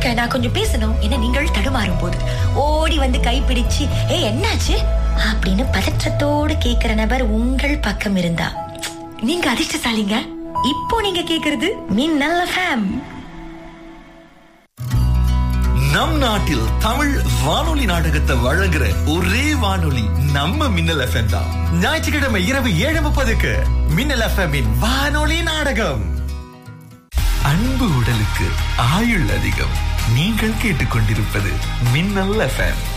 இருங்க நான் கொஞ்சம் பேசணும் என்ன நீங்கள் தடுமாறும் போது ஓடி வந்து கைப்பிடிச்சு ஏ என்னாச்சு அப்படின்னு பதற்றத்தோடு கேக்குற நபர் உங்கள் பக்கம் இருந்தா நீங்க அதிர்ஷ்டசாலிங்க இப்போ நீங்க கேக்குறது மின்னல் ஃபேம் நம் நாட்டில் தமிழ் வானொலி நாடகத்தை வழங்குற ஒரே வானொலி நம்ம மின்னல் எஃப்எம் தான் ஞாயிற்றுக்கிழமை இரவு ஏழு முப்பதுக்கு மின்னல் எஃப்எம் வானொலி நாடகம் அன்பு உடலுக்கு ஆயுள் அதிகம் நீங்கள் கேட்டுக்கொண்டிருப்பது மின்னல் எஃப்எம்